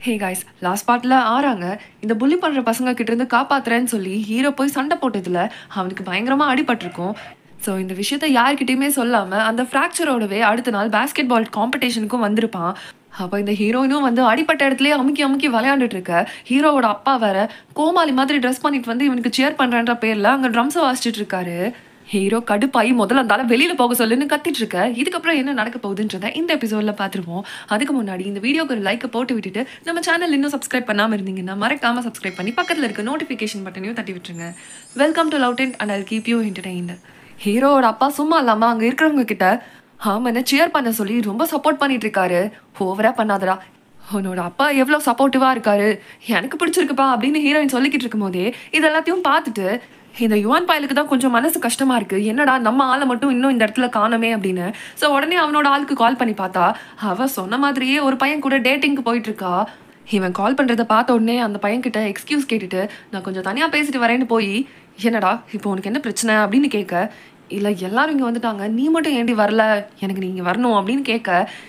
hey guys last பார்ட்டில் ஆறாங்க இந்த புள்ளி பண்ணுற பசங்க கிட்ட இருந்து காப்பாத்துறேன்னு சொல்லி ஹீரோ போய் சண்டை போட்டதில் அவனுக்கு பயங்கரமாக அடிபட்டிருக்கும் ஸோ இந்த விஷயத்த யார்கிட்டயுமே சொல்லாமல் அந்த ஃப்ராக்சரோடவே அடுத்த நாள் பேஸ்கெட் பால் காம்படிஷனுக்கும் வந்திருப்பான் அப்போ இந்த ஹீரோயினும் வந்து அடிப்பட்ட இடத்துலயே அமுக்கி அமுக்கி விளையாண்டுட்டு இருக்க ஹீரோவோட அப்பா வேற கோமாளி மாதிரி ட்ரெஸ் பண்ணிட்டு வந்து இவனுக்கு சேர் பண்ணுறன்ற பேரில் அங்கே ட்ரம்ஸை வாசிச்சுட்டு இருக்காரு ஹீரோ கடுப்பாயி முதல்ல அந்த வெளியில போக சொல்லுன்னு கத்திட்டு இருக்க இதுக்கப்புறம் என்ன நடக்க போகுதுன்றத இந்த எபிசோட்ல பார்த்துருவோம் அதுக்கு முன்னாடி இந்த வீடியோக்கு ஒரு லைக்கை போட்டு விட்டுட்டு நம்ம சேனல் இன்னும் சப்ஸ்கிரைப் பண்ணாம இருந்தீங்கன்னா மறக்காம சப்ஸ்கிரைப் பண்ணி பக்கத்துல இருக்க நோட்டிஃபிகேஷன் பட்டனையும் தட்டி விட்டுருங்க welcome to love tent and I keep you entertained ஹீரோவோட அப்பா சும்மா இல்லாம அங்க இருக்கிறவங்க கிட்ட ஆமாண்ணே சியர் பண்ண சொல்லி ரொம்ப சப்போர்ட் பண்ணிட்டு இருக்காரு ஓவரா பண்ணாதடா உன்னோட அப்பா எவ்வளோ சப்போர்ட்டிவாக இருக்காரு எனக்கு பிடிச்சிருக்குப்பா அப்படின்னு ஹீரோயின் சொல்லிக்கிட்டு இருக்கும் போதே இது எல்லாத்தையும் பார்த்துட்டு இந்த யுவான் பாயலுக்கு தான் கொஞ்சம் மனசு கஷ்டமா இருக்கு என்னடா நம்ம ஆளை மட்டும் இன்னும் இந்த இடத்துல காணோமே அப்படின்னு ஸோ உடனே அவனோட ஆளுக்கு கால் பண்ணி பார்த்தா அவ சொன்ன மாதிரியே ஒரு பையன் கூட டேட்டிங்க்கு போயிட்டு இருக்கா இவன் கால் பண்றத பார்த்த உடனே அந்த பையன் கிட்ட எக்ஸ்கியூஸ் கேட்டுட்டு நான் கொஞ்சம் தனியா பேசிட்டு வரேன்னு போய் என்னடா இப்போ உனக்கு என்ன பிரச்சனை அப்படின்னு கேட்க இல்லை எல்லாரும் இங்கே வந்துட்டாங்க நீ மட்டும் ஏண்டி வரல எனக்கு நீங்கள் வரணும் அப்படின்னு கேட்க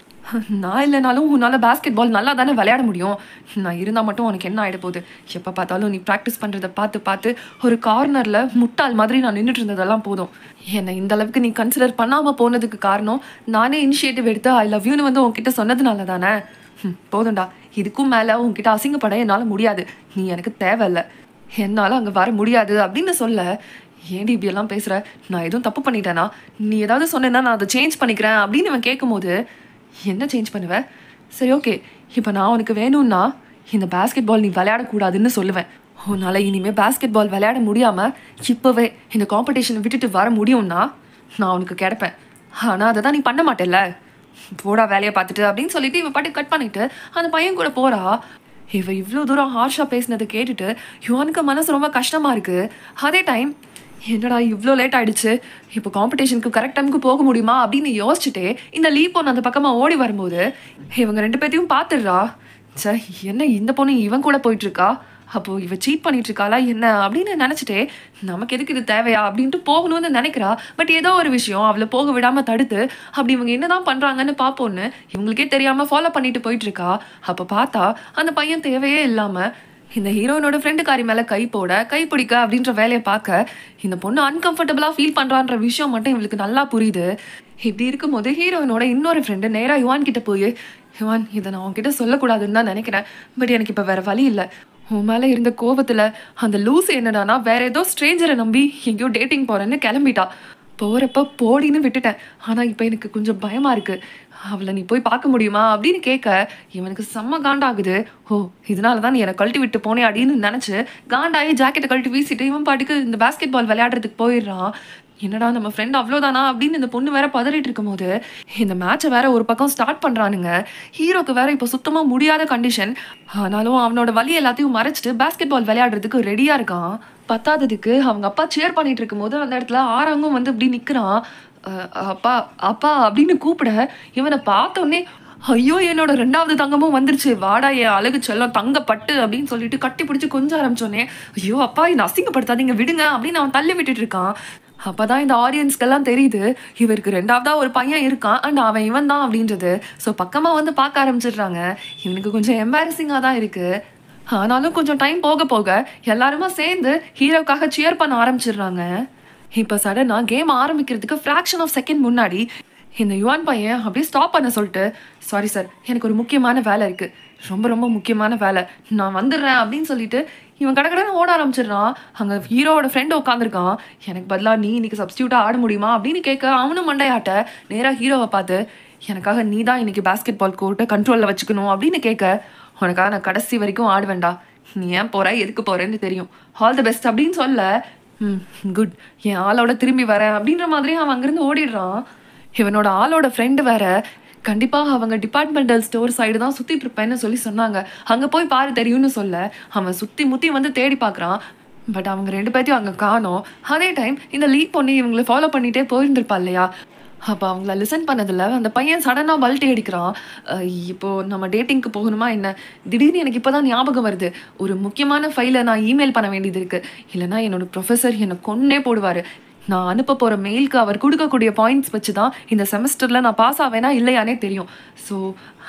நான் இல்லைனாலும் உன்னால் பேஸ்கெட் பால் நல்லா தானே விளையாட முடியும் நான் இருந்தால் மட்டும் உனக்கு என்ன ஆகிட போகுது எப்போ பார்த்தாலும் நீ ப்ராக்டிஸ் பண்ணுறத பார்த்து பார்த்து ஒரு கார்னரில் முட்டாள் மாதிரி நான் நின்றுட்டு இருந்ததெல்லாம் போதும் என்னை இந்த அளவுக்கு நீ கன்சிடர் பண்ணாமல் போனதுக்கு காரணம் நானே இனிஷியேட்டிவ் எடுத்து ஐ லவ் யூன்னு வந்து உன்கிட்ட சொன்னதுனால தானே ஹம், போதும்டா இதுக்கும் மேலே உன்கிட்ட அசிங்கப்பட என்னால் முடியாது நீ எனக்கு தேவையில்லை என்னால் அங்கே வர முடியாது அப்படின்னு சொல்ல ஏன்டி இப்படியெல்லாம் பேசுகிற நான் எதுவும் தப்பு பண்ணிட்டேனா நீ ஏதாவது சொன்னேன்னா நான் அதை சேஞ்ச் பண்ணிக்கிறேன் அப்படின்னு இவன் கேட்கும்போது என்ன சேஞ்ச் பண்ணுவ சரி ஓகே இப்போ நான் உனக்கு வேணும்னா இந்த பேஸ்கெட் பால் நீ விளையாடக்கூடாதுன்னு சொல்லுவேன் உன்னால் இனிமேல் பேஸ்கெட் பால் விளையாட முடியாமல் இப்போவே இந்த காம்படிஷனை விட்டுட்டு வர முடியும்னா நான் உனக்கு கிடைப்பேன் ஆனால் அதை தான் நீ பண்ண மாட்டேல்ல போடா வேலையை பார்த்துட்டு அப்படின்னு சொல்லிட்டு இவன் பாட்டு கட் பண்ணிட்டு அந்த பையன் கூட போறா இவ இவ்வளோ தூரம் ஹார்ஷாக பேசினதை கேட்டுட்டு யுவானுக்கு மனசு ரொம்ப கஷ்டமா இருக்கு அதே டைம் என்னடா இவ்வளோ லேட் ஆயிடுச்சு இப்போ காம்படிஷனுக்கு கரெக்ட் டைமுக்கு போக முடியுமா அப்படின்னு யோசிச்சுட்டே இந்த லீப் பொண்ணு அந்த பக்கமாக ஓடி வரும்போது இவங்க ரெண்டு பேர்த்தையும் பார்த்துடுறா சே என்ன இந்த பொண்ணு இவன் கூட போயிட்டு இருக்கா அப்போ இவ சீட் பண்ணிட்டு இருக்காளா என்ன அப்படின்னு நினைச்சிட்டே நமக்கு எதுக்கு இது தேவையா அப்படின்ட்டு போகணும்னு நினைக்கிறா பட் ஏதோ ஒரு விஷயம் அவளை போக விடாம தடுத்து அப்படி இவங்க என்னதான் பண்றாங்கன்னு பார்ப்போன்னு இவங்களுக்கே தெரியாம ஃபாலோ பண்ணிட்டு போயிட்டு இருக்கா அப்ப பார்த்தா அந்த பையன் தேவையே இல்லாம இந்த ஹீரோயினோட ஃப்ரெண்டுக்காரி மேல கை போட கை பிடிக்க அப்படின்ற வேலையை பார்க்க இந்த பொண்ணு அன்கம்ஃபர்டபுளா ஃபீல் பண்றான்ற விஷயம் மட்டும் இவளுக்கு நல்லா புரியுது இப்படி இருக்கும்போது ஹீரோயினோட இன்னொரு ஃப்ரெண்டு நேரா யுவான் கிட்ட போய் யுவான் இதை நான் உன்கிட்ட சொல்லக்கூடாதுன்னு தான் நினைக்கிறேன் பட் எனக்கு இப்போ வேற வழி இல்லை உன் மேலே இருந்த கோபத்துல அந்த லூஸ் என்னடானா வேற ஏதோ ஸ்ட்ரேஞ்சரை நம்பி எங்கேயோ டேட்டிங் போறேன்னு கிளம்பிட்டா போறப்ப போடின்னு விட்டுட்டேன் ஆனா இப்போ எனக்கு கொஞ்சம் பயமா இருக்கு அவளை நீ போய் பார்க்க முடியுமா அப்படின்னு கேட்க இவனுக்கு செம்ம காண்டாகுது ஓ இதனால தான் நீ என்னை கழட்டி விட்டு போனே அப்படின்னு நினச்சி காண்டாகி ஜாக்கெட்டை கழட்டி வீசிட்டு இவன் பாட்டுக்கு இந்த பாஸ்கெட் பால் விளையாடுறதுக்கு போயிடுறான் என்னடா நம்ம ஃப்ரெண்ட் அவ்வளோதானா அப்படின்னு இந்த பொண்ணு வேற பதறிட்டு இருக்கும்போது இந்த மேட்சை வேற ஒரு பக்கம் ஸ்டார்ட் பண்றானுங்க ஹீரோக்கு வேற இப்போ சுத்தமா முடியாத கண்டிஷன் ஆனாலும் அவனோட வலி எல்லாத்தையும் மறைச்சிட்டு பாஸ்கெட் பால் விளையாடுறதுக்கு ரெடியா இருக்கான் பத்தாததுக்கு அவங்க அப்பா சேர் பண்ணிட்டு இருக்கும்போது அந்த இடத்துல ஆறாங்கும் வந்து இப்படி நிக்கிறான் அஹ் அப்பா அப்பா அப்படின்னு கூப்பிட இவனை பார்த்த உடனே ஐயோ என்னோட ரெண்டாவது தங்கமும் வந்துருச்சு வாடா என் அழகு செல்லம் தங்க பட்டு அப்படின்னு சொல்லிட்டு கட்டி பிடிச்சி கொஞ்சம் ஆரம்பிச்சோன்னே ஐயோ அப்பா இந்த அசிங்கப்படுத்தாதீங்க விடுங்க அப்படின்னு அவன் தள்ளி விட்டுட்டு இருக்கான் அப்பதான் இந்த ஆடியன்ஸ்க்கெல்லாம் தெரியுது இவருக்கு ரெண்டாவதா ஒரு பையன் இருக்கான் அண்ட் அவன் இவன் தான் அப்படின்றது ஸோ பக்கமா வந்து பார்க்க ஆரம்பிச்சிடுறாங்க இவனுக்கு கொஞ்சம் எம்பாரசிங்காக தான் இருக்கு ஆனாலும் கொஞ்சம் டைம் போக போக எல்லாருமா சேர்ந்து ஹீரோக்காக சியர் பண்ண ஆரம்பிச்சிடுறாங்க இப்போ சடனாக கேம் ஆரம்பிக்கிறதுக்கு ஃப்ராக்ஷன் ஆஃப் செகண்ட் முன்னாடி இந்த யுவான் பையன் அப்படியே ஸ்டாப் பண்ண சொல்லிட்டு சாரி சார் எனக்கு ஒரு முக்கியமான வேலை இருக்கு ரொம்ப ரொம்ப முக்கியமான வேலை நான் வந்துடுறேன் அப்படின்னு சொல்லிட்டு இவன் கடகடன்னு ஓட ஆரம்பிச்சிடுறான் அங்கே ஹீரோவோட ஃப்ரெண்டு உட்காந்துருக்கான் எனக்கு பதிலாக நீ இன்னைக்கு சப்ஸ்டியூட்டாக ஆட முடியுமா அப்படின்னு கேட்க அவனும் மண்டையாட்ட நேராக ஹீரோவை பார்த்து எனக்காக நீ தான் இன்னைக்கு பாஸ்கெட் பால் கோர்ட்டை கண்ட்ரோலில் வச்சுக்கணும் அப்படின்னு கேட்க உனக்காக நான் கடைசி வரைக்கும் ஆடுவேன்டா நீ ஏன் போற எதுக்கு போறேன்னு தெரியும் ஆல் தி பெஸ்ட் அப்படின்னு சொல்ல ம் குட் என் ஆளோட திரும்பி வரேன் அப்படின்ற மாதிரி அவன் அங்கிருந்து ஓடிடுறான் இவனோட ஆளோட ஃப்ரெண்டு வேற கண்டிப்பா அவங்க டிபார்ட்மெண்டல் ஸ்டோர் சைடு தான் சுத்திட்டு இருப்பேன்னு சொல்லி சொன்னாங்க அங்க போய் பாரு தெரியும்னு சொல்ல அவன் சுத்தி முத்தி வந்து தேடி பார்க்கறான் பட் அவங்க ரெண்டு பேர்த்தையும் அங்க காணோம் அதே டைம் இந்த லீட் பொண்ணு இவங்களை ஃபாலோ பண்ணிட்டே போயிருந்திருப்பா இல்லையா அப்போ அவங்கள லிசன் பண்ணதில் அந்த பையன் சடனாக பல்ட்டி அடிக்கிறான் அஹ் இப்போ நம்ம டேட்டிங்க்கு போகணுமா என்ன திடீர்னு எனக்கு இப்போ தான் ஞாபகம் வருது ஒரு முக்கியமான ஃபைலை நான் இமெயில் பண்ண வேண்டியது இருக்குது இல்லைன்னா என்னோட ப்ரொஃபஸர் என்னை கொன்னே போடுவார் நான் அனுப்ப போகிற மெயிலுக்கு அவர் கொடுக்கக்கூடிய பாயிண்ட்ஸ் வச்சு தான் இந்த செமஸ்டரில் நான் பாஸ் ஆவேனா இல்லையானே தெரியும் ஸோ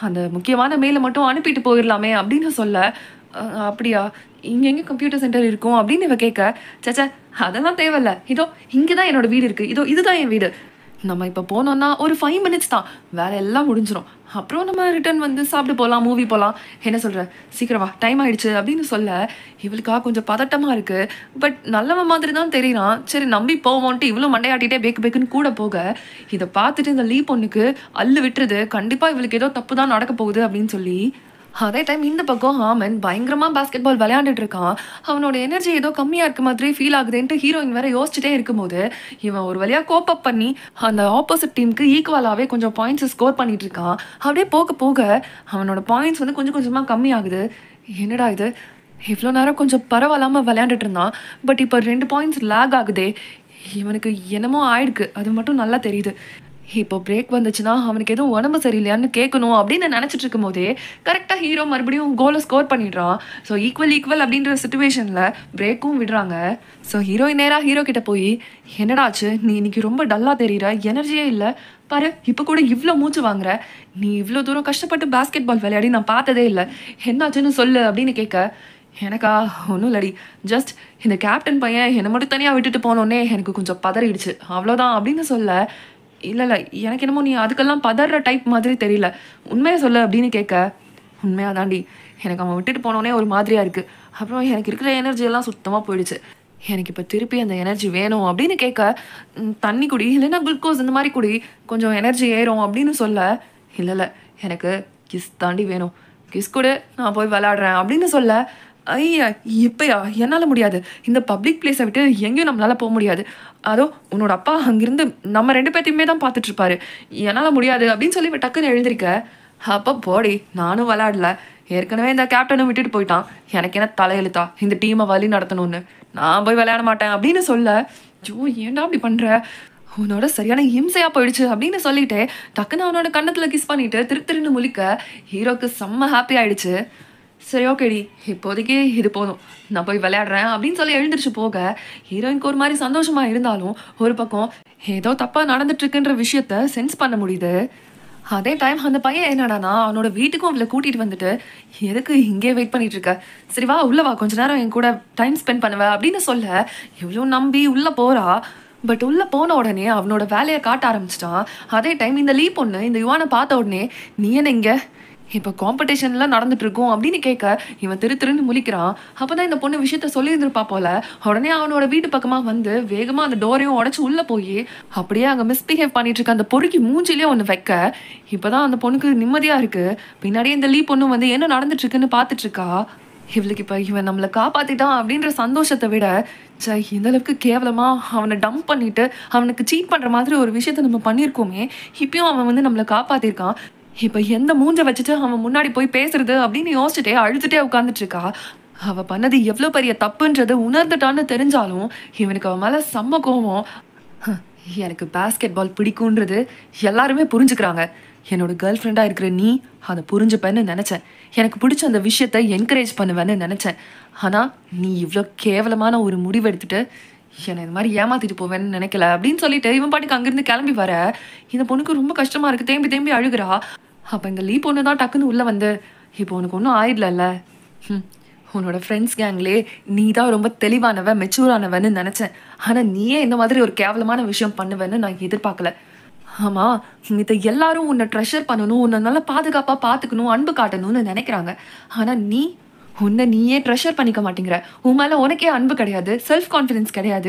அந்த முக்கியமான மெயிலை மட்டும் அனுப்பிட்டு போயிடலாமே அப்படின்னு சொல்ல "அஹ், அப்படியா இங்கே எங்கே கம்ப்யூட்டர் சென்டர் இருக்கும் அப்படின்னு இவ கேட்க சச்சா அதெல்லாம் தேவையில்ல இதோ இங்கே தான் என்னோட வீடு இருக்குது இதோ இதுதான் என் வீடு நம்ம இப்போ போனோம்னா ஒரு ஃபைவ் மினிட்ஸ் தான் வேலை எல்லாம் முடிஞ்சிடும் அப்புறம் நம்ம ரிட்டர்ன் வந்து சாப்பிட்டு போகலாம் மூவி போகலாம் என்ன சொல்கிற சீக்கிரம் வா டைம் ஆயிடுச்சு அப்படின்னு சொல்ல இவளுக்கா கொஞ்சம் பதட்டமாக இருக்குது பட் நல்லவன் மாதிரி தான் தெரியறான் சரி நம்பி போவோன்ட்டு இவ்வளோ மண்டையாட்டிகிட்டே பேக்கு பேக்குன்னு கூட போக இதை பார்த்துட்டு இந்த லீ பொண்ணுக்கு அல்லு விட்டுறது கண்டிப்பாக இவளுக்கு ஏதோ தப்பு தான் நடக்க போகுது அப்படின்னு சொல்லி அதே டைம் இந்த பக்கம் ஆமன் பயங்கரமா பாஸ்கெட் பால் விளையாண்டுட்டு இருக்கான் அவனோட எனர்ஜி ஏதோ கம்மியா இருக்க மாதிரி ஃபீல் ஆகுதுன்ட்டு ஹீரோயின் வேற யோசிச்சுட்டே இருக்கும்போது இவன் ஒரு வழியா கோப் அப் பண்ணி அந்த ஆப்போசிட் டீமுக்கு ஈக்குவலாவே கொஞ்சம் பாயிண்ட்ஸ் ஸ்கோர் பண்ணிட்டு இருக்கான் அப்படியே போக போக அவனோட பாயிண்ட்ஸ் வந்து கொஞ்சம் கொஞ்சமா கம்மி ஆகுது என்னடா இது இவ்வளோ நேரம் கொஞ்சம் பரவாயில்லாம விளையாண்டுட்டு இருந்தான் பட் இப்போ ரெண்டு பாயிண்ட்ஸ் லேக் ஆகுதே இவனுக்கு என்னமோ ஆயிடுக்கு அது மட்டும் நல்லா தெரியுது இப்போ பிரேக் வந்துச்சுன்னா அவனுக்கு எதுவும் உடம்பு சரியில்லையான்னு கேட்கணும் அப்படின்னு நினச்சிட்டு இருக்கும் போதே கரெக்டாக ஹீரோ மறுபடியும் கோலை ஸ்கோர் பண்ணிடுறான் ஸோ ஈக்குவல் ஈக்குவல் அப்படின்ற சுச்சுவேஷனில் பிரேக்கும் விடுறாங்க ஸோ ஹீரோயின் நேராக ஹீரோ கிட்ட போய் என்னடாச்சு நீ இன்னைக்கு ரொம்ப டல்லாக தெரியுற எனர்ஜியே இல்லை பாரு இப்போ கூட இவ்வளோ மூச்சு வாங்குற நீ இவ்வளோ தூரம் கஷ்டப்பட்டு பாஸ்கெட் பால் விளையாடி நான் பார்த்ததே இல்லை என்னாச்சுன்னு சொல்லு அப்படின்னு கேட்க எனக்கா ஒன்றும் இல்லடி ஜஸ்ட் இந்த கேப்டன் பையன் என்னை மட்டும் தனியாக விட்டுட்டு போனோடனே எனக்கு கொஞ்சம் பதறிடுச்சு அவ்வளோதான் அப்படின்னு சொல்ல இல்லை இல்லை எனக்கு என்னமோ நீ அதுக்கெல்லாம் பதற டைப் மாதிரி தெரியல உண்மையை சொல்லு அப்படின்னு கேட்க உண்மையாக தாண்டி எனக்கு அவன் விட்டுட்டு போனோடனே ஒரு மாதிரியாக இருக்குது அப்புறம் எனக்கு இருக்கிற எனர்ஜி எல்லாம் சுத்தமாக போயிடுச்சு எனக்கு இப்போ திருப்பி அந்த எனர்ஜி வேணும் அப்படின்னு கேட்க "ம், தண்ணி குடி இல்லைன்னா குளுக்கோஸ் இந்த மாதிரி குடி கொஞ்சம் எனர்ஜி ஏறும் அப்படின்னு சொல்ல இல்லை இல்லை எனக்கு கிஸ் தாண்டி வேணும் கிஸ் கொடு நான் போய் விளாடுறேன் அப்படின்னு சொல்ல ஐயா இப்பயா என்னால் முடியாது இந்த பப்ளிக் பிளேஸை விட்டு எங்கேயும் நம்மளால போக முடியாது அதோ உன்னோட அப்பா அங்கிருந்து நம்ம ரெண்டு பேர்த்தையுமே தான் பார்த்துட்டு இருப்பாரு என்னால் முடியாது அப்படின்னு சொல்லி இவ டக்குன்னு எழுந்திருக்க அப்போ போடி நானும் விளாடல ஏற்கனவே இந்த கேப்டனை விட்டுட்டு போயிட்டான் எனக்கு என்ன தலையெழுத்தா இந்த டீமை வழி நடத்தணும்னு நான் போய் விளையாட மாட்டேன் அப்படின்னு சொல்ல ஜோ ஏன்டா அப்படி பண்ற உன்னோட சரியான இம்சையா போயிடுச்சு அப்படின்னு சொல்லிட்டு டக்குன்னு அவனோட கண்ணத்துல கிஸ் பண்ணிட்டு திரு திருன்னு முழிக்க ஹீரோக்கு செம்ம ஹாப்பி ஆயிடுச்சு சரி ஓகேடி இப்போதைக்கு இது போதும் நான் போய் விளையாடுறேன் அப்படின்னு சொல்லி எழுந்திரிச்சு போக ஹீரோயினுக்கு ஒரு மாதிரி சந்தோஷமா இருந்தாலும் ஒரு பக்கம் ஏதோ தப்பா நடந்துட்டு இருக்குன்ற விஷயத்த சென்ஸ் பண்ண முடியுது அதே டைம் அந்த பையன் என்னடானா அவனோட வீட்டுக்கும் அவளை கூட்டிட்டு வந்துட்டு எதுக்கு இங்கே வெயிட் பண்ணிட்டு இருக்க சரி வா உள்ள வா கொஞ்ச நேரம் என் கூட டைம் ஸ்பெண்ட் பண்ணுவ அப்படின்னு சொல்ல இவ்வளோ நம்பி உள்ள போறா பட் உள்ள போன உடனே அவனோட வேலையை காட்ட ஆரம்பிச்சிட்டான் அதே டைம் இந்த லீ பொண்ணு இந்த யுவானை பார்த்த உடனே நீ என்ன இங்க இப்போ காம்படிஷன்லாம் நடந்துட்டு இருக்கும் அப்படின்னு கேட்க இவன் திரு திருன்னு முழிக்கிறான் அப்பதான் இந்த பொண்ணு விஷயத்த சொல்லியிருந்திருப்பா போல உடனே அவனோட வீட்டு பக்கமா வந்து வேகமா அந்த டோரையும் உடைச்சு உள்ள போய் அப்படியே அங்க மிஸ்பிஹேவ் பண்ணிட்டு இருக்க அந்த பொறுக்கி மூஞ்சிலே ஒன்று வைக்க இப்பதான் அந்த பொண்ணுக்கு நிம்மதியா இருக்கு பின்னாடியே இந்த லீ பொண்ணு வந்து என்ன நடந்துட்டு இருக்குன்னு பார்த்துட்டு இருக்கா இவளுக்கு இப்போ இவன் நம்மளை காப்பாத்திட்டான் அப்படின்ற சந்தோஷத்தை விட சை இந்த அளவுக்கு கேவலமா அவனை டம்ப் பண்ணிட்டு அவனுக்கு சீட் பண்ற மாதிரி ஒரு விஷயத்த நம்ம பண்ணியிருக்கோமே இப்பயும் அவன் வந்து நம்மளை காப்பாத்திருக்கான் இப்போ எந்த மூஞ்ச வச்சுட்டு அவன் முன்னாடி போய் பேசுறது அப்படின்னு யோசிச்சுட்டே அழுதுட்டே உட்காந்துட்டு இருக்கா அவ பண்ணது எவ்வளோ பெரிய தப்புன்றது உணர்ந்துட்டான்னு தெரிஞ்சாலும் இவனுக்கு அவன் மேல செம்ம கோவம் "ஹ, எனக்கு பாஸ்கெட் பால் பிடிக்குன்றது எல்லாருமே புரிஞ்சுக்கிறாங்க என்னோட கேர்ள் ஃப்ரெண்டாக இருக்கிற நீ அதை புரிஞ்சுப்பேன்னு நினச்சேன் எனக்கு பிடிச்ச அந்த விஷயத்தை என்கரேஜ் பண்ணுவேன்னு நினச்சேன் ஆனால் நீ இவ்வளோ கேவலமான ஒரு முடிவு எடுத்துட்டு என்னை இந்த மாதிரி ஏமாத்திட்டு போவேன்னு நினைக்கல அப்படின்னு சொல்லிட்டு இவன் பாட்டுக்கு அங்கேருந்து கிளம்பி வர இந்த பொண்ணுக்கு ரொம்ப கஷ்டமா இருக்கு தேம்பி தேம்பி அழுகுறா அப்போ இந்த லீ பொண்ணு தான் டக்குன்னு உள்ளே வந்து இப்போ உனக்கு ஒன்றும் ஆயிடலல்ல ம் உன்னோட ஃப்ரெண்ட்ஸ் கேங்லே நீ தான் ரொம்ப தெளிவானவ மெச்சூரானவன்னு நினச்சேன் ஆனால் நீயே இந்த மாதிரி ஒரு கேவலமான விஷயம் பண்ணுவேன்னு நான் எதிர்பார்க்கல ஆமாம் மித்த எல்லாரும் உன்னை ட்ரெஷர் பண்ணணும் உன்னை நல்லா பாதுகாப்பாக பார்த்துக்கணும் அன்பு காட்டணும்னு நினைக்கிறாங்க ஆனால் நீ உன்னை நீயே ட்ரெஷர் பண்ணிக்க மாட்டேங்கிற உன் மேலே உனக்கே அன்பு கிடையாது செல்ஃப் கான்ஃபிடென்ஸ் கிடையாது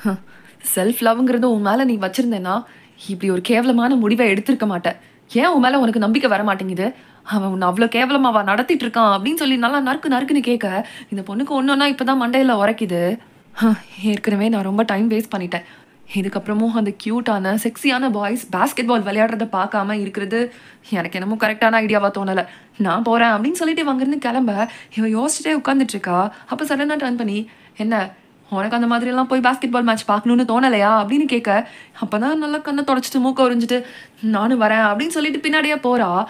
செல்ஃப் லவ்ங்கிறது உன் மேலே நீ வச்சிருந்தேன்னா இப்படி ஒரு கேவலமான முடிவை எடுத்திருக்க மாட்டேன் ஏன் உன் மேலே உனக்கு நம்பிக்கை வர மாட்டேங்குது அவன் உன்னை அவ்வளோ கேவலமாவா நடத்திட்டு இருக்கான் அப்படின்னு சொல்லி நல்லா நறுக்கு நறுக்குன்னு கேட்க இந்த பொண்ணுக்கு ஒன்றுன்னா இப்போ தான் மண்டையில் உரைக்குது ஹம், ஏற்கனவே நான் ரொம்ப டைம் வேஸ்ட் பண்ணிட்டேன் இதுக்கப்புறமும் அந்த க்யூட்டான செக்ஸியான பாய்ஸ் பாஸ்கெட் பால் விளையாடுறத பார்க்காம இருக்கிறது எனக்கு என்னமோ கரெக்டான ஐடியாவா தோணலை நான் போகிறேன் அப்படின்னு சொல்லிட்டு இவன் அங்கேருந்து கிளம்ப இவன் யோசிச்சுட்டே உட்காந்துட்டு இருக்கா அப்போ சடனாக டர்ன் பண்ணி என்ன உனக்கு அந்த மாதிரிலாம் போய் பாஸ்கெட் பால் மேட்ச் பார்க்கணுன்னு தோணலையா அப்படின்னு கேட்க அப்போ தான் நல்லா கண்ணை தொடச்சிட்டு மூக்க உறிஞ்சிட்டு நானும் வரேன் அப்படின்னு சொல்லிட்டு பின்னாடியே போகிறா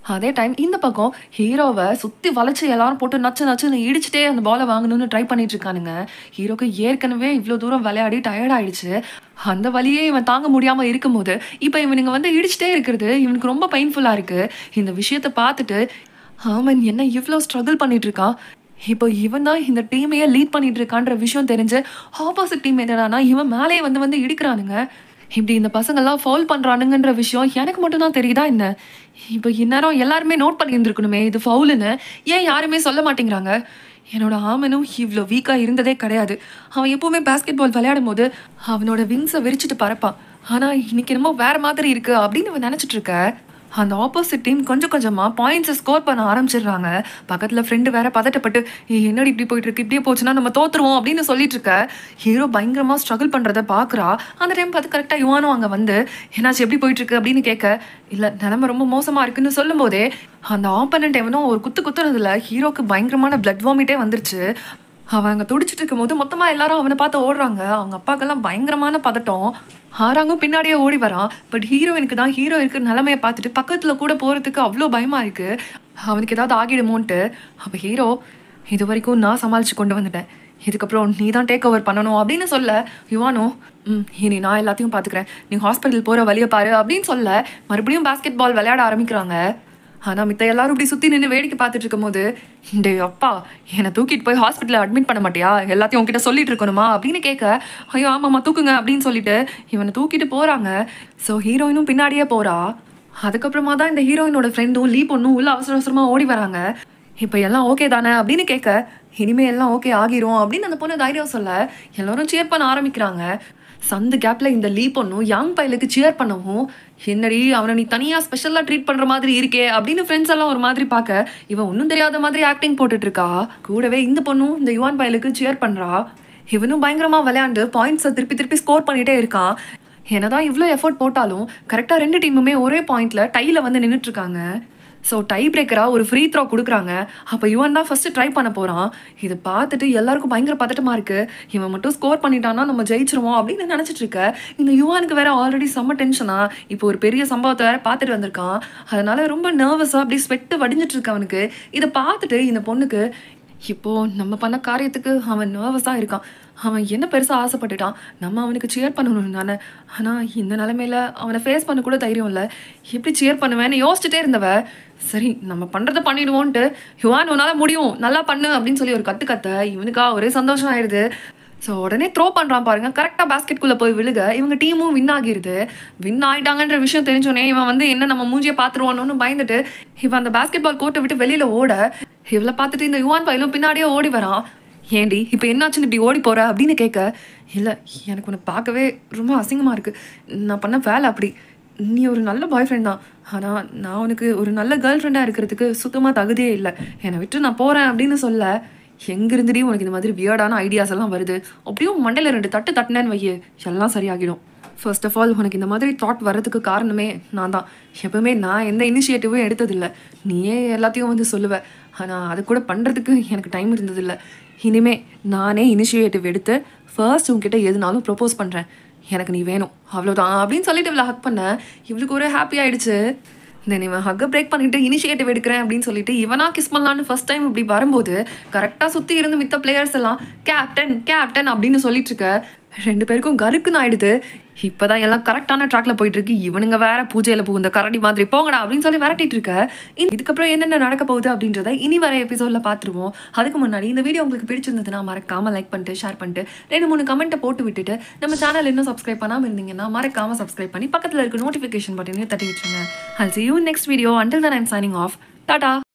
அதே டைம் இந்த பக்கம் ஹீரோவை சுற்றி வளைச்சு எல்லாரும் போட்டு நச்சு நச்சுன்னு இடிச்சிட்டே அந்த பாலை வாங்கணும்னு ட்ரை பண்ணிட்டு இருக்கானுங்க ஹீரோக்கு ஏற்கனவே இவ்வளோ தூரம் விளையாடி டயர்ட் ஆயிடுச்சு அந்த வழியே இவன் தாங்க முடியாமல் இருக்கும்போது இப்போ இவனுங்க வந்து இடிச்சிட்டே இருக்கிறது இவனுக்கு ரொம்ப பெயின்ஃபுல்லாக இருக்குது இந்த விஷயத்தை பார்த்துட்டு ஆமன் என்ன இவ்வளோ ஸ்ட்ரகிள் பண்ணிட்டு இருக்கான் இப்போ இவன் தான் இந்த டீமையே லீட் பண்ணிட்டு இருக்கான்ற விஷயம் தெரிஞ்சு ஆப்போசிட் டீம் என்னடானா இவன் மேலேயே வந்து வந்து இடிக்கிறானுங்க இப்படி இந்த பசங்கள்லாம் ஃபவுல் பண்ணுறானுங்கன்ற விஷயம் எனக்கு மட்டும்தான் தெரியுதா என்ன இப்போ இந்நேரம் எல்லாருமே நோட் பண்ணியிருந்துருக்கணுமே இது ஃபவுலுன்னு ஏன் யாருமே சொல்ல மாட்டேங்கிறாங்க என்னோட ஆமனும் இவ்வளோ வீக்காக இருந்ததே கிடையாது அவன் எப்போவுமே பாஸ்கெட் பால் விளையாடும் போது அவனோட விங்ஸை விரிச்சிட்டு பறப்பான் ஆனால் இன்னைக்கு என்னமோ வேற மாதிரி இருக்கு அப்படின்னு அவன் நினச்சிட்டு இருக்க அந்த ஆப்போசிட் டீம் கொஞ்சம் கொஞ்சமாக பாயிண்ட்ஸை ஸ்கோர் பண்ண ஆரம்பிச்சிடுறாங்க பக்கத்தில் ஃப்ரெண்டு வேற பதட்டப்பட்டு "ஏய், என்னடி இப்படி போயிட்டு இருக்கு இப்படியே போச்சுன்னா நம்ம தோத்துருவோம் அப்படின்னு சொல்லிட்டு இருக்க ஹீரோ பயங்கரமாக ஸ்ட்ரகிள் பண்ணுறத பார்க்குறா அந்த டைம் பார்த்து கரெக்டாக யுவானும் அங்கே வந்து என்னாச்சு எப்படி போயிட்டு இருக்கு அப்படின்னு கேட்க இல்லை நிலமை ரொம்ப மோசமாக இருக்குன்னு சொல்லும்போதே அந்த ஆப்பனண்ட் எவனும் ஒரு குத்து குத்துனதுல ஹீரோக்கு பயங்கரமான பிளட் வாமிட்டே வந்துருச்சு அவன் அங்கே துடிச்சிட்டு இருக்கும்போது மொத்தமாக எல்லாரும் அவனை பார்த்து ஓடுறாங்க அவங்க அப்பாக்கெல்லாம் பயங்கரமான பதட்டம் ஆறாங்க பின்னாடியே ஓடி வரான் பட் ஹீரோயினுக்கு தான் ஹீரோ இருக்கிற நிலமையை பார்த்துட்டு பக்கத்தில் கூட போகிறதுக்கு அவ்வளோ பயமாக இருக்கு அவனுக்கு ஏதாவது ஆகிடுமோன்ட்டு அப்போ ஹீரோ இது வரைக்கும் நான் சமாளித்து கொண்டு வந்துட்டேன் இதுக்கப்புறம் நீ தான் டேக் ஓவர் பண்ணணும் அப்படின்னு சொல்ல யுவானோ ம் இனி நான் எல்லாத்தையும் பார்த்துக்கிறேன் நீ ஹாஸ்பிட்டல் போகிற வழியை பாரு அப்படின்னு சொல்ல மறுபடியும் பாஸ்கெட் பால் விளையாட ஆரம்பிக்கிறாங்க ஆனால் மித்த எல்லாரும் இப்படி சுற்றி நின்று வேடிக்கை பார்த்துட்டு இருக்கும்போது டே அப்பா என்னை தூக்கிட்டு போய் ஹாஸ்பிட்டலில் அட்மிட் பண்ண மாட்டியா எல்லாத்தையும் உன்கிட்ட சொல்லிட்டு இருக்கணுமா அப்படின்னு கேட்க ஐயோ ஆமாம்மா தூக்குங்க அப்படின்னு சொல்லிட்டு இவனை தூக்கிட்டு போகிறாங்க ஸோ ஹீரோயினும் பின்னாடியே போகிறா அதுக்கப்புறமா தான் இந்த ஹீரோயினோட ஃப்ரெண்டும் லீ பொண்ணும் உள்ள அவசர அவசரமாக ஓடி வராங்க இப்போ எல்லாம் ஓகே தானே அப்படின்னு கேட்க இனிமே எல்லாம் ஓகே ஆகிரும் அப்படின்னு அந்த பொண்ணு தைரியம் சொல்ல எல்லாரும் சேர் பண்ண ஆரம்பிக்கிறாங்க சந்து கேப்ல இந்த லீ பொண்ணும் யங் பையலுக்கு சியர் பண்ணவும் என்னடி அவனை நீ தனியா ஸ்பெஷலா ட்ரீட் பண்ற மாதிரி இருக்கே அப்படின்னு ஃப்ரெண்ட்ஸ் எல்லாம் ஒரு மாதிரி பார்க்க இவன் ஒன்றும் தெரியாத மாதிரி ஆக்டிங் போட்டுட்டு இருக்கா கூடவே இந்த பொண்ணும் இந்த யுவான் பையலுக்கு சியர் பண்றா இவனும் பயங்கரமா விளையாண்டு பாயிண்ட்ஸை திருப்பி திருப்பி ஸ்கோர் பண்ணிட்டே இருக்கான் என்னதான் இவ்வளோ எஃபோர்ட் போட்டாலும் கரெக்டாக ரெண்டு டீமுமே ஒரே பாயிண்ட்ல டையில் வந்து நின்றுட்டு இருக்காங்க ஸோ டை பிரேக்கராக ஒரு ஃப்ரீ த்ரோ கொடுக்குறாங்க அப்போ யுவன் தான் ஃபஸ்ட்டு ட்ரை பண்ண போகிறான் இதை பார்த்துட்டு எல்லாருக்கும் பயங்கர பதட்டமாக இருக்குது இவன் மட்டும் ஸ்கோர் பண்ணிட்டான்னா நம்ம ஜெயிச்சிருவோம் அப்படின்னு நினச்சிட்டு இருக்க இந்த யுவானுக்கு வேற ஆல்ரெடி செம்ம டென்ஷனா இப்போ ஒரு பெரிய சம்பவத்தை வேற பார்த்துட்டு வந்திருக்கான் அதனால ரொம்ப நர்வஸாக அப்படியே ஸ்வெட்டு வடிஞ்சிட்டு இருக்கு அவனுக்கு இதை பார்த்துட்டு இந்த பொண்ணுக்கு இப்போ நம்ம பண்ண காரியத்துக்கு அவன் நர்வஸாக இருக்கான் அவன் என்ன பெருசாக ஆசைப்பட்டுட்டான் நம்ம அவனுக்கு சியர் பண்ணணும் தானே ஆனால் இந்த நிலமையில அவனை ஃபேஸ் பண்ண கூட தைரியம் இல்லை எப்படி சியர் பண்ணுவேன்னு யோசிச்சுட்டே இருந்தவ சரி நம்ம பண்ணுறத பண்ணிடுவோன்ட்டு யுவான் உன்னால் முடியும் நல்லா பண்ணு அப்படின்னு சொல்லி ஒரு கத்து கத்த இவனுக்கா ஒரே சந்தோஷம் ஆயிடுது ஸோ உடனே த்ரோ பண்ணுறான் பாருங்க கரெக்டாக பாஸ்கெட்குள்ளே போய் விழுக இவங்க டீமும் வின் ஆகிருது வின் ஆயிட்டாங்கன்ற விஷயம் தெரிஞ்சோடனே இவன் வந்து என்ன நம்ம மூஞ்சியை பார்த்துருவானோன்னு பயந்துட்டு இவன் அந்த பாஸ்கெட் பால் கோர்ட்டை விட்டு வெளியில் ஓட இவளை பார்த்துட்டு இந்த யுவான் பையலும் பின்னாடியே ஓடி வரான் ஏண்டி இப்போ என்னாச்சுன்னு இப்படி ஓடி போற அப்படின்னு கேட்க இல்லை எனக்கு உன்னை பார்க்கவே ரொம்ப அசிங்கமாக இருக்குது நான் பண்ண வேலை அப்படி நீ ஒரு நல்ல பாய் ஃப்ரெண்ட் தான் ஆனால் நான் உனக்கு ஒரு நல்ல கேர்ள் ஃப்ரெண்டாக இருக்கிறதுக்கு சுத்தமாக தகுதியே இல்லை என்னை விட்டு நான் போகிறேன் அப்படின்னு சொல்ல எங்கிருந்துடி உனக்கு இந்த மாதிரி வியர்டான ஐடியாஸ் எல்லாம் வருது அப்படியும் மண்டையில் ரெண்டு தட்டு தட்டினேன்னு வையே எல்லாம் சரியாகிடும் ஃபர்ஸ்ட் ஆஃப் ஆல் உனக்கு இந்த மாதிரி தாட் வர்றதுக்கு காரணமே நான் தான் எப்பவுமே நான் எந்த இனிஷியேட்டிவும் எடுத்ததில்லை நீயே எல்லாத்தையும் வந்து சொல்லுவ ஆனால் அது கூட பண்ணுறதுக்கு எனக்கு டைம் இருந்ததில்லை இனிமே நானே இனிஷியேட்டிவ் எடுத்து ஃபர்ஸ்ட் உங்ககிட்ட எதுனாலும் ப்ரொப்போஸ் பண்ணுறேன் எனக்கு நீ வேணும் அவ்வளோதான் அப்படின்னு சொல்லிட்டு இவளை ஹக் பண்ண இவளுக்கு ஒரு ஹாப்பி ஆயிடுச்சு தென் இவன் ஹக்கை பிரேக் பண்ணிட்டு இனிஷியேட்டிவ் எடுக்கிறேன் அப்படின்னு சொல்லிட்டு இவனா கிஸ் பண்ணலான்னு ஃபர்ஸ்ட் டைம் இப்படி வரும்போது கரெக்டாக சுற்றி இருந்து மித்த பிளேயர்ஸ் எல்லாம் கேப்டன் கேப்டன் அப்படின்னு சொல்லிட்டு இருக்க ரெண்டு பேருக்கும் கருக்குன்னு ஆயிடுது இப்போதான் எல்லாம் கரெக்டான ட்ராக்ல போயிட்டு இருக்கு இவனுங்க வேற பூஜையில புகுந்த கரடி மாதிரி போங்கடா அப்படின்னு சொல்லி விரட்டிட்டு இருக்க இ- இதுக்கப்புறம் என்னென்ன நடக்க போகுது அப்படின்றத இனி வர எபிசோட்ல பார்த்துருவோம் அதுக்கு முன்னாடி இந்த வீடியோ உங்களுக்கு பிடிச்சிருந்ததுன்னா மறக்காம லைக் பண்ணிட்டு ஷேர் பண்ணிட்டு ரெண்டு மூணு கமெண்ட்டை போட்டு விட்டுட்டு நம்ம சேனல் இன்னும் சப்ஸ்கிரைப் பண்ணாம இருந்தீங்கன்னா மறக்காம சப்ஸ்கிரைப் பண்ணி பக்கத்துல இருக்க நோட்டிஃபிகேஷன் பட்டனையும் தட்டி வச்சுங்க I'll see you in next video until then I'm signing off Tata